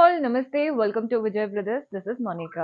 all, namaste. Welcome to Vijay Brothers. This is Monica.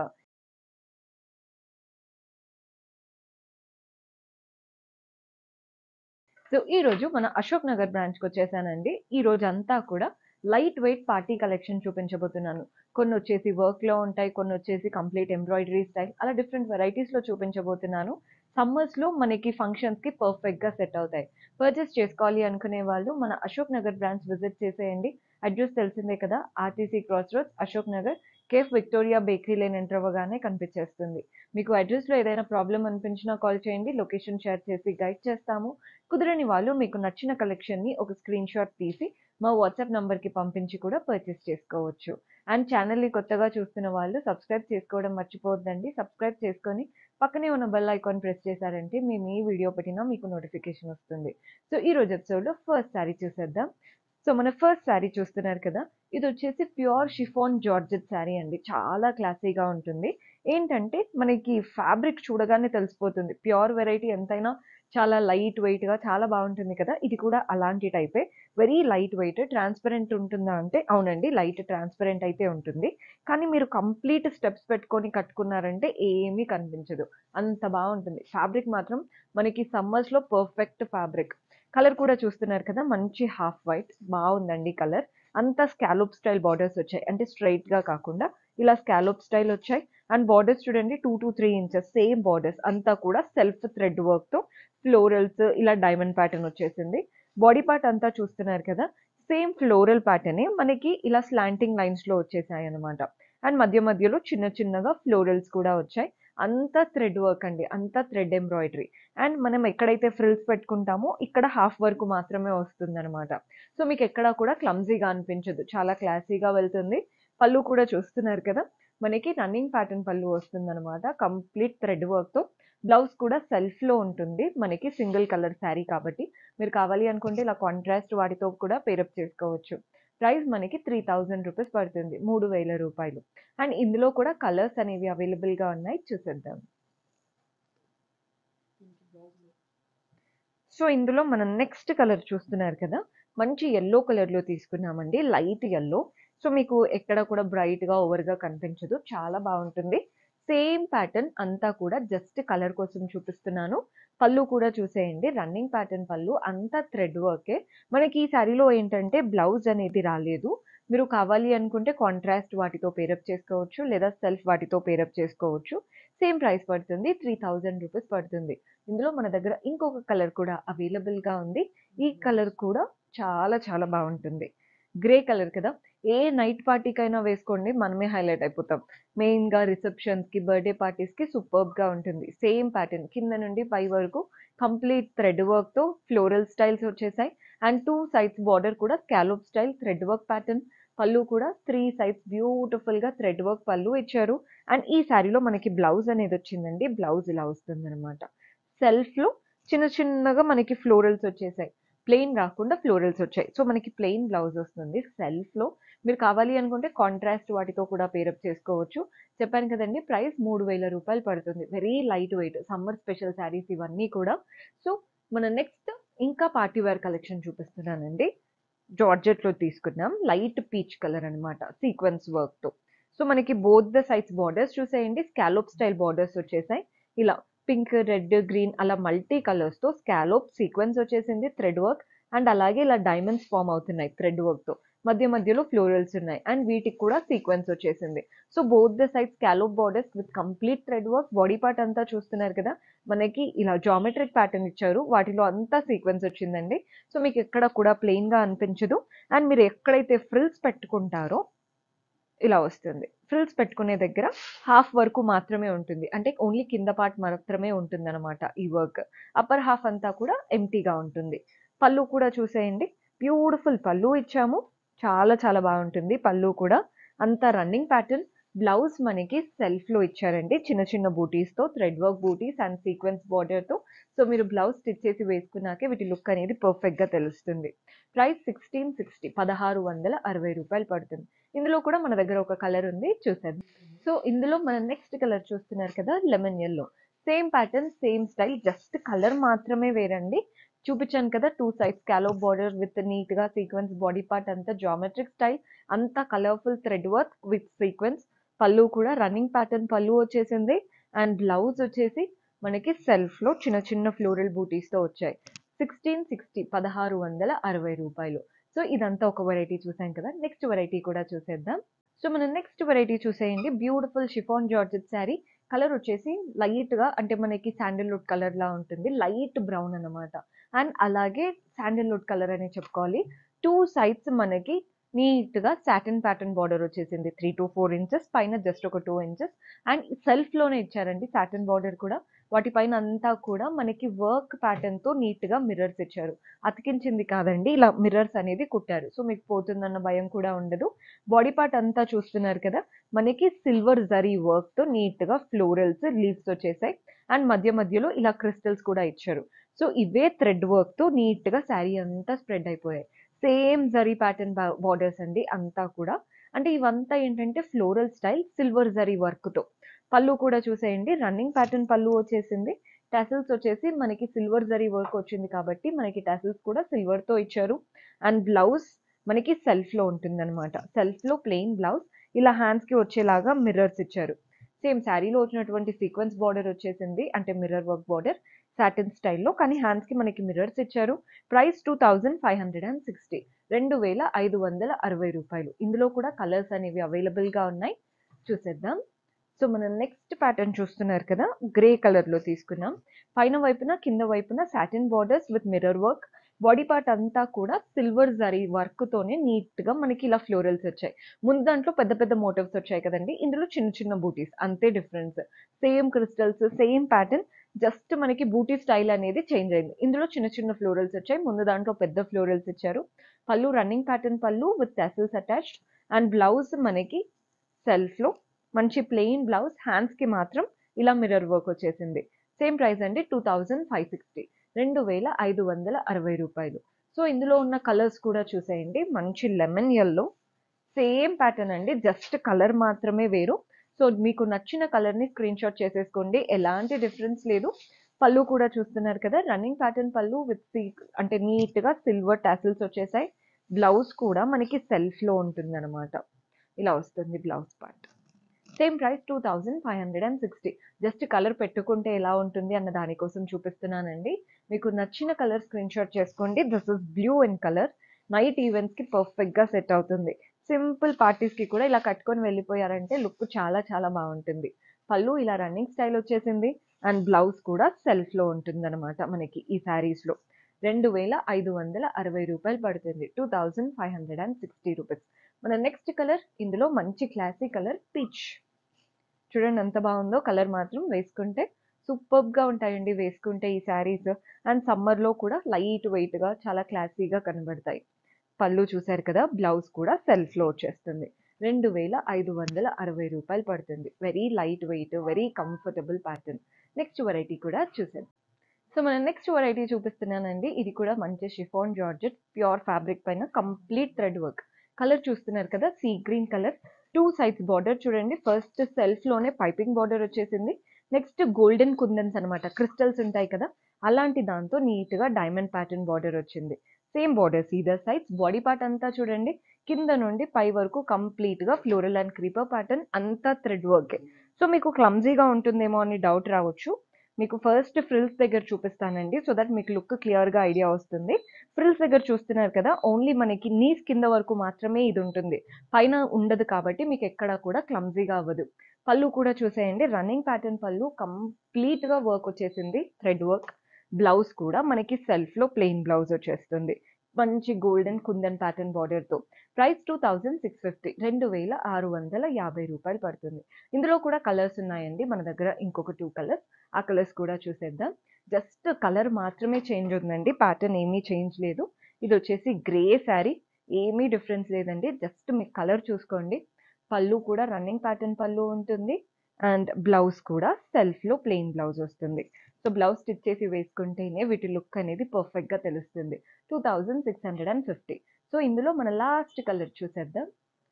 So ఈ రోజు మన అశోక్ నగర్ బ్రాంచ్కి వచ్చేసానండి ఈ రోజు అంతా కూడా లైట్ వెయిట్ పార్టీ కలెక్షన్ చూపించబోతున్నాను కొన్ని వచ్చేసి వర్క్ లో ఉంటాయి కొన్ని వచ్చేసి కంప్లీట్ ఎంబ్రాయిడరీ స్టైల్ అలా డిఫరెంట్ వెరైటీస్ లో చూపించబోతున్నాను సమ్మర్స్ లో మనకి ఫంక్షన్స్ కి పర్ఫెక్ట్ గా సెట్ అవుతాయి పర్చేస్ చేసుకోవాలి అనుకునే వాళ్ళు మన అశోక్ నగర్ బ్రాంచ్ విజిట్ చేసేయండి అడ్రస్ తెలిసిందే కదా RTC cross roads Ashok Nagar cafe Victoria bakery lane enter అవ్వగానే కనిపించేస్తుంది మీకు అడ్రస్ లో ఏదైనా ప్రాబ్లం అనిపించినా కాల్ చేయండి లొకేషన్ షేర్ చేసి గైడ్ చేస్తాము కుదరని వాళ్ళు మీకు నచ్చిన కలెక్షన్ ని ఒక స్క్రీన్ షాట్ తీసి మా వాట్సాప్ నంబర్ కి పంపించి కూడా పర్చేస్ చేసుకోవచ్చు అండ్ ఛానల్ ని కొత్తగా చూస్తున్న వాళ్ళు సబ్స్క్రైబ్ చేసుకోవడం మర్చిపోవద్దండి సబ్స్క్రైబ్ చేసుకొని పక్కనే ఉన్న బెల్ ఐకాన్ ప్రెస్ చేశారంటే మేము ఈ వీడియో పెట్టినా మీకు నోటిఫికేషన్ వస్తుంది సో ఈ రోజు ఎపిసోడ్ లో ఫస్ట్ శారీ చూసేద్దాం సో మన ఫస్ట్ శారీ చూస్తున్నారు కదా ఇది వచ్చేసి ప్యూర్ షిఫాన్ జార్జెట్ శారీ అండి చాలా క్లాసీగా ఉంటుంది ఏంటంటే మనకి ఫ్యాబ్రిక్ చూడగానే తెలిసిపోతుంది ప్యూర్ వెరైటీ ఎంతైనా చాలా లైట్ వెయిట్ గా చాలా బాగుంటుంది కదా ఇది కూడా అలాంటి టైపే వెరీ లైట్ వెయిట్ ట్రాన్స్పరెంట్ ఉంటుందా అంటే అవునండి లైట్ ట్రాన్స్పరెంట్ అయితే ఉంటుంది కానీ మీరు కంప్లీట్ స్టెప్స్ పెట్టుకొని కట్టుకున్నారంటే ఏమీ కనిపించదు అంత బాగుంటుంది ఫ్యాబ్రిక్ మాత్రం మనకి సమ్మర్స్ లో పర్ఫెక్ట్ ఫ్యాబ్రిక్ కలర్ కూడా చూస్తున్నారు కదా మంచి హాఫ్ వైట్ బాగుందండి కలర్ అంతా స్కాలోప్ స్టైల్ బార్డర్స్ వచ్చాయి అంటే స్ట్రైట్ గా కాకుండా ఇలా స్కాలోప్ స్టైల్ వచ్చాయి అండ్ బార్డర్స్ చూడండి two to three inches same borders అంతా కూడా సెల్ఫ్ థ్రెడ్ వర్క్ తో ఫ్లోరల్స్ ఇలా డైమండ్ ప్యాటర్న్ వచ్చేసింది బాడీ పార్ట్ అంతా చూస్తున్నారు కదా సేమ్ ఫ్లోరల్ ప్యాటర్న్ మనకి ఇలా స్లాంటింగ్ లైన్స్ లో వచ్చేసాయి అనమాట అండ్ మధ్య మధ్యలో చిన్న చిన్నగా ఫ్లోరల్స్ కూడా వచ్చాయి అంతా థ్రెడ్ వర్క్ అండి అంతా థ్రెడ్ ఎంబ్రాయిడరీ అండ్ మనం ఎక్కడైతే ఫ్రిల్స్ పెట్టుకుంటామో ఇక్కడ హాఫ్ వర్క్ మాత్రమే వస్తుంది అనమాట సో మీకు ఎక్కడా కూడా క్లమ్జీగా అనిపించదు చాలా క్లాసీగా వెళ్తుంది పళ్ళు కూడా చూస్తున్నారు కదా మనకి రన్నింగ్ ప్యాటర్న్ పళ్ళు వస్తుంది అనమాట కంప్లీట్ థ్రెడ్ వర్క్తో బ్లౌజ్ కూడా సెల్ఫ్లో ఉంటుంది మనకి సింగిల్ కలర్ శారీ కాబట్టి మీరు కావాలి అనుకుంటే ఇలా కాంట్రాస్ట్ వాటితో కూడా పేరప్ చేసుకోవచ్చు ప్రైస్ మనకి త్రీ థౌజండ్ రూపీస్ పడుతుంది మూడు వేల రూపాయలు అండ్ ఇందులో కూడా కలర్స్ అనేవి అవైలబుల్గా ఉన్నాయి చూసేద్దాం సో ఇందులో మనం నెక్స్ట్ కలర్ చూస్తున్నారు కదా మంచి ఎల్లో కలర్లో తీసుకున్నామండి లైట్ ఎల్లో సో మీకు ఎక్కడ కూడా బ్రైట్గా ఓవర్గా కనిపించదు చాలా బాగుంటుంది సేమ్ ప్యాటర్న్ అంతా కూడా జస్ట్ కలర్ కోసం చూపిస్తున్నాను పళ్ళు కూడా చూసేయండి రన్నింగ్ ప్యాటర్న్ పళ్ళు అంతా థ్రెడ్ వర్కే మనకి ఈ శారీలో ఏంటంటే బ్లౌజ్ అనేది రాలేదు మీరు కావాలి అనుకుంటే కాంట్రాస్ట్ వాటితో పేరప్ చేసుకోవచ్చు లేదా సెల్ఫ్ వాటితో పేరప్ చేసుకోవచ్చు సేమ్ ప్రైస్ పడుతుంది త్రీ థౌజండ్ రూపీస్ పడుతుంది ఇందులో మన దగ్గర ఇంకొక కలర్ కూడా అవైలబుల్గా ఉంది ఈ కలర్ కూడా చాలా చాలా బాగుంటుంది గ్రే కలర్ కదా ఏ నైట్ పార్టీకైనా వేసుకోండి మనమే హైలైట్ అయిపోతాం మెయిన్గా రిసెప్షన్స్కి బర్త్డే పార్టీస్కి సూపర్బ్గా ఉంటుంది సేమ్ ప్యాటర్న్ కింద నుండి పై వరకు కంప్లీట్ థ్రెడ్ వర్క్తో ఫ్లోరల్ స్టైల్స్ వచ్చేసాయి అండ్ టూ సైడ్స్ బార్డర్ కూడా scallop style thread work pattern పళ్ళు కూడా త్రీ సైడ్స్ బ్యూటిఫుల్గా థ్రెడ్ వర్క్ పళ్ళు ఇచ్చారు అండ్ ఈ శారీలో మనకి బ్లౌజ్ అనేది వచ్చిందండి బ్లౌజ్ ఇలా వస్తుంది అనమాట సెల్ఫ్లో చిన్న చిన్నగా మనకి ఫ్లోరల్స్ వచ్చేసాయి ప్లెయిన్ రాకుండా ఫ్లోరల్స్ వచ్చాయి సో మనకి ప్లెయిన్ బ్లౌజ్ వస్తుంది సెల్ఫ్లో మీరు కావాలి అనుకుంటే కాంట్రాస్ట్ వాటితో కూడా పేరప్ చేసుకోవచ్చు చెప్పాను కదండి ప్రైస్ మూడు వేల రూపాయలు పడుతుంది very light weight summer special saris ఇవన్నీ కూడా సో మన నెక్స్ట్ ఇంకా పార్టీ వేర్ కలెక్షన్ చూపిస్తున్నానండి జార్జెట్లో తీసుకున్నాం లైట్ పీచ్ కలర్ అనమాట సీక్వెన్స్ వర్క్తో సో మనకి బోత్ ద సైడ్స్ బార్డర్స్ చూసేయండి స్కాలోప్ స్టైల్ బార్డర్స్ వచ్చేసాయి ఇలా పింక్ రెడ్ గ్రీన్ అలా మల్టీ కలర్స్తో స్కాలోప్ సీక్వెన్స్ వచ్చేసింది థ్రెడ్ వర్క్ అండ్ అలాగే ఇలా డైమండ్స్ ఫామ్ అవుతున్నాయి థ్రెడ్ వర్క్తో మధ్య మధ్యలో ఫ్లోరల్స్ ఉన్నాయి అండ్ వీటికి కూడా సీక్వెన్స్ వచ్చేసింది so both the side scallop borders with complete thread work body part అంతా చూస్తున్నారు కదా మనకి ఇలా జామెట్రిక్ ప్యాటర్న్ ఇచ్చారు వాటిలో అంతా సీక్వెన్స్ వచ్చిందండి సో మీకు ఎక్కడ కూడా ప్లెయిన్గా అనిపించదు అండ్ మీరు ఎక్కడైతే ఫ్రిల్స్ పెట్టుకుంటారో ఇలా వస్తుంది ఫ్రిల్స్ పెట్టుకునే దగ్గర హాఫ్ వరకు మాత్రమే ఉంటుంది అంటే ఓన్లీ కింద పార్ట్ మాత్రమే ఉంటుంది అనమాట ఈ వర్క్ అప్పర్ హాఫ్ అంతా కూడా ఎంటీగా ఉంటుంది పళ్ళు కూడా చూసేయండి బ్యూటిఫుల్ పళ్ళు ఇచ్చాము చాలా చాలా బాగుంటుంది పళ్ళు కూడా అంతా రన్నింగ్ ప్యాటర్న్ బ్లౌజ్ మనకి సెల్ఫ్లో ఇచ్చారండి చిన్న చిన్న బూటీస్తో thread work butis and sequence బార్డర్తో సో మీరు బ్లౌజ్ స్టిచ్ చేసి వేసుకున్నాకే వీటి లుక్ అనేది పర్ఫెక్ట్గా తెలుస్తుంది ప్రైస్ సిక్స్టీన్ సిక్స్టీ పదహారు వందల అరవై రూపాయలు పడుతుంది ఇందులో కూడా మన దగ్గర ఒక కలర్ ఉంది చూసేద్దాం సో ఇందులో మన నెక్స్ట్ కలర్ చూస్తున్నారు కదా lemon yellow same pattern same style just colour మాత్రమే వేరండి చూపించాను కదా two sides scallop border with neat గా సీక్వెన్స్ బాడీ పార్ట్ అంతా జామెట్రిక్ స్టైల్ అంతా colourful thread work with sequence pallu కూడా రన్నింగ్ ప్యాటర్న్ పళ్ళు వచ్చేసింది అండ్ బ్లౌజ్ వచ్చేసి మనకి సెల్ఫ్ లో చిన్న చిన్న ఫ్లోరల్ బూటీస్ తో వచ్చాయి సిక్స్టీన్ సిక్స్టీ పదహారు వందల అరవై రూపాయలు సో ఇదంతా ఒక వెరైటీ చూసాం కదా నెక్స్ట్ వెరైటీ కూడా చూసేద్దాం సో మనం నెక్స్ట్ వెరైటీ చూసేయండి beautiful chiffon georgette sari colour వచ్చేసి లైట్ గా అంటే మనకి శాండిల్వుడ్ కలర్ లా ఉంటుంది లైట్ బ్రౌన్ అన్నమాట అండ్ అలాగే శాండిల్వుడ్ కలర్ అనే చెప్పుకోవాలి టూ సైడ్స్ మనకి నీట్ గా సాటిన్ ప్యాటర్న్ బార్డర్ వచ్చేసింది త్రీ టు ఫోర్ ఇంచెస్ పైన జస్ట్ ఒక టూ ఇంచెస్ అండ్ సెల్ఫ్ లోనే ఇచ్చారండి సాటిన్ బార్డర్ కూడా వాటిపైన అంతా కూడా మనకి వర్క్ ప్యాటర్న్ తో నీట్ గా మిర్రర్స్ ఇచ్చారు అతికించింది కాదండి ఇలా మిర్రర్స్ అనేది కుట్టారు సో మీకు పోతుందన్న భయం కూడా ఉండదు బాడీ పార్ట్ అంతా చూస్తున్నారు కదా మనకి సిల్వర్ జరీ వర్క్ తో నీట్ గా ఫ్లోరల్స్ లీవ్స్ వచ్చేసాయి అండ్ మధ్య మధ్యలో ఇలా క్రిస్టల్స్ కూడా ఇచ్చారు సో ఇవే థ్రెడ్ వర్క్ తో నీట్ గా శారీ అంతా స్ప్రెడ్ అయిపోయాయి సేమ్ జరీ ప్యాటర్న్ బార్డర్స్ అండి అంతా కూడా అంటే ఇవంతా ఏంటంటే floral style silver zari work తో పళ్ళు కూడా చూసేయండి రన్నింగ్ ప్యాటర్న్ పళ్ళు వచ్చేసింది టెసల్స్ వచ్చేసి మనకి సిల్వర్ జరీ వర్క్ వచ్చింది కాబట్టి మనకి టెసల్స్ కూడా సిల్వర్ తో ఇచ్చారు అండ్ బ్లౌజ్ మనకి సెల్ఫ్ లో ఉంటుంది అనమాట సెల్ఫ్ లో ప్లెయిన్ బ్లౌజ్ ఇలా హ్యాండ్స్ కి వచ్చేలాగా మిర్రర్స్ ఇచ్చారు సేమ్ శారీలో వచ్చినటువంటి సీక్వెన్స్ బార్డర్ వచ్చేసింది అంటే మిర్రర్ వర్క్ బార్డర్ సాటిన్ స్టైల్లో కానీ హ్యాండ్స్ కి మనకి మిర్రర్స్ ఇచ్చారు price two thousand five hundred and sixty రెండు వేల ఐదు వందల అరవై రూపాయలు ఇందులో కూడా కలర్స్ అనేవి అవైలబుల్ గా ఉన్నాయి చూసేద్దాం సో మనం నెక్స్ట్ ప్యాటర్న్ చూస్తున్నారు కదా గ్రే కలర్ లో తీసుకున్నాం పైన వైపున కింద వైపున satin borders with mirror work body part అంతా కూడా సిల్వర్ జరీ వర్క్ తోనే నీట్ గా మనకి ఇలా ఫ్లోరల్స్ వచ్చాయి ముందు దాంట్లో పెద్ద పెద్ద మోటివ్స్ వచ్చాయి కదండి ఇందులో చిన్న చిన్న బూటీస్ అంతే difference same crystals same pattern just మనకి బూటీ స్టైల్ అనేది చేంజ్ అయింది ఇందులో చిన్న చిన్న ఫ్లోరల్స్ వచ్చాయి ముందు దాంట్లో పెద్ద ఫ్లోరల్స్ ఇచ్చారు pallu running pattern pallu with tassels attached and blouse మనకి సెల్ఫ్ లో మంచి ప్లెయిన్ బ్లౌజ్ హ్యాండ్స్ కి మాత్రం ఇలా మిర్రర్ వర్క్ వచ్చేసింది సేమ్ ప్రైస్ అండి టూ థౌజండ్ ఫైవ్ సిక్స్టీ రెండు వేల ఐదు వందల అరవై రూపాయలు సో ఇందులో ఉన్న కలర్స్ కూడా చూసేయండి మంచి లెమన్ ఎల్లో సేమ్ ప్యాటర్న్ అండి జస్ట్ కలర్ మాత్రమే వేరు సో మీకు నచ్చిన కలర్ ని స్క్రీన్ షాట్ చేసేసుకోండి ఎలాంటి డిఫరెన్స్ లేదు పళ్ళు కూడా చూస్తున్నారు కదా రన్నింగ్ ప్యాటర్న్ పళ్ళు విత్ అంటే నీట్ గా సిల్వర్ టాసిల్స్ వచ్చేసాయి బ్లౌజ్ కూడా మనకి సెల్ఫ్ లో ఉంటుంది అనమాట ఇలా వస్తుంది blouse part same price two thousand five hundred and sixty just colour పెట్టుకుంటే ఎలా ఉంటుంది అన్న దానికోసం చూపిస్తున్నానండి మీకు నచ్చిన కలర్ స్క్రీన్ షాట్ చేసుకోండి this is blue in colour night events కి పర్ఫెక్ట్ గా సెట్ అవుతుంది సింపుల్ పార్టీస్ కి కూడా ఇలా కట్టుకొని వెళ్ళిపోయారంటే లుక్ చాలా చాలా బాగుంటుంది పళ్ళు ఇలా రన్నింగ్ స్టైల్ వచ్చేసింది అండ్ బ్లౌజ్ కూడా సెల్ఫ్ లో ఉంటుంది అనమాట మనకి ఈ శారీస్ లో రెండు వేల ఐదు వందల అరవై రూపాయలు పడుతుంది two thousand five hundred and sixty rupees మన నెక్స్ట్ కలర్ ఇందులో మంచి క్లాసీ కలర్ పీచ్ చూడండి ఎంత బాగుందో కలర్ మాత్రం వేసుకుంటే సూపర్బ్ గా ఉంటాయండి వేసుకుంటే ఈ శారీస్ అండ్ సమ్మర్ లో కూడా లైట్ వెయిట్ గా చాలా క్లాసీగా కనబడతాయి పళ్ళు చూసారు కదా బ్లౌజ్ కూడా సెల్ఫ్ లో వచ్చేస్తుంది రెండు వేల ఐదు వందల అరవై రూపాయలు పడుతుంది very light weight very comfortable pattern next variety కూడా చూసాను సో మనం నెక్స్ట్ వెరైటీ చూపిస్తున్నానండి ఇది కూడా మంచి షిఫాన్ జార్జెట్ ప్యూర్ ఫ్యాబ్రిక్ పైన కంప్లీట్ థ్రెడ్ వర్క్ కలర్ చూస్తున్నారు కదా sea green colour two sides border చూడండి ఫస్ట్ సెల్ఫ్ లోనే పైపింగ్ బార్డర్ వచ్చేసింది నెక్స్ట్ గోల్డెన్ కుందన్స్ అనమాట క్రిస్టల్స్ ఉంటాయి కదా అలాంటి దాంతో నీట్ గా డైమండ్ ప్యాటర్న్ బార్డర్ వచ్చింది same borders either sides body part అంతా చూడండి కింద నుండి పై వరకు కంప్లీట్ గా ఫ్లోరల్ అండ్ క్రీపర్ ప్యాటర్న్ అంతా థ్రెడ్ వర్కే సో మీకు క్లమ్జీగా ఉంటుందేమో అని డౌట్ రావచ్చు మీకు ఫస్ట్ ఫ్రిల్స్ దగ్గర చూపిస్తానండి సో దట్ మీకు లుక్ క్లియర్ గా ఐడియా వస్తుంది ఫ్రిల్స్ దగ్గర చూస్తున్నారు కదా ఓన్లీ మనకి నీస్ కింద వరకు మాత్రమే ఇది ఉంటుంది పైన ఉండదు కాబట్టి మీకు ఎక్కడ కూడా క్లమ్జీగా అవ్వదు పళ్ళు కూడా చూసేయండి రన్నింగ్ ప్యాటర్న్ పళ్ళు కంప్లీట్ గా వర్క్ వచ్చేసింది థ్రెడ్ వర్క్ బ్లౌజ్ కూడా మనకి సెల్ఫ్ లో ప్లెయిన్ బ్లౌజ్ వచ్చేస్తుంది మంచి గోల్డెన్ కుందన్ ప్యాటర్న్ బార్డర్ తో price two thousand six fifty రెండు వేల ఆరు వందల యాభై రూపాయలు పడుతుంది ఇందులో కూడా కలర్స్ ఉన్నాయండి మన దగ్గర ఇంకొక టూ కలర్స్ ఆ కలర్స్ కూడా చూసేద్దాం జస్ట్ కలర్ మాత్రమే చేంజ్ ఉందండి ప్యాటర్న్ ఏమీ చేంజ్ లేదు ఇది వచ్చేసి గ్రే శారీ ఏమీ డిఫరెన్స్ లేదండి జస్ట్ మీకు కలర్ చూసుకోండి పళ్ళు కూడా రన్నింగ్ ప్యాటర్న్ పళ్ళు ఉంటుంది అండ్ బ్లౌజ్ కూడా సెల్ఫ్ లో ప్లెయిన్ బ్లౌజ్ వస్తుంది సో బ్లౌజ్ స్టిచ్ చేసి వేసుకుంటేనే వీటి లుక్ అనేది పర్ఫెక్ట్ గా తెలుస్తుంది two thousand six hundred and fifty so ఇందులో మన లాస్ట్ కలర్ చూసేద్దాం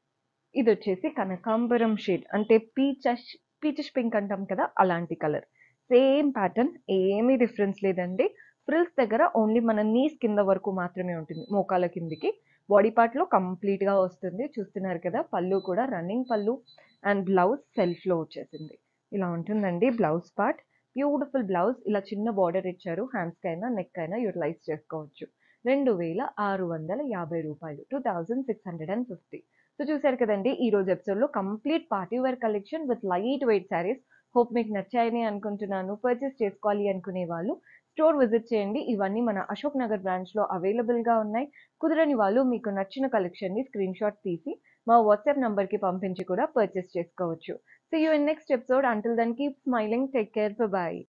ఇది వచ్చేసి కనకాంబరం షేడ్ అంటే పీచ్ పీచ్ పింక్ అంటాం కదా అలాంటి కలర్ సేమ్ ప్యాటర్న్ ఏమీ డిఫరెన్స్ లేదండి ఫ్రిల్స్ దగ్గర ఓన్లీ మన నీస్ కింద వరకు మాత్రమే ఉంటుంది మోకాల కిందికి బాడీ పార్ట్లో కంప్లీట్గా వస్తుంది చూస్తున్నారు కదా పళ్ళు కూడా రన్నింగ్ పళ్ళు అండ్ బ్లౌజ్ సెల్ఫ్లో వచ్చేసింది ఇలా ఉంటుందండి బ్లౌజ్ పార్ట్ బ్యూటిఫుల్ బ్లౌజ్ ఇలా చిన్న బార్డర్ ఇచ్చారు హ్యాండ్స్కి అయినా నెక్ అయినా యూటిలైజ్ చేసుకోవచ్చు రెండు వేల ఆరు వందల యాభై రూపాయలు two thousand six hundred and fifty so చూసారు కదండి ఈ రోజు ఎపిసోడ్లో complete party wear collection with light weight saris hope మీకు నచ్చాయని అనుకుంటున్నాను పర్చేస్ చేసుకోవాలి అనుకునే వాళ్ళు స్టోర్ విజిట్ చేయండి ఇవన్నీ మన అశోక్ నగర్ బ్రాంచ్లో అవైలబుల్గా ఉన్నాయి కుదరని వాళ్ళు మీకు నచ్చిన కలెక్షన్ని స్క్రీన్ షాట్ తీసి మా వాట్సాప్ నంబర్కి పంపించి కూడా పర్చేస్ చేసుకోవచ్చు so you in next episode until then keep smiling take care bye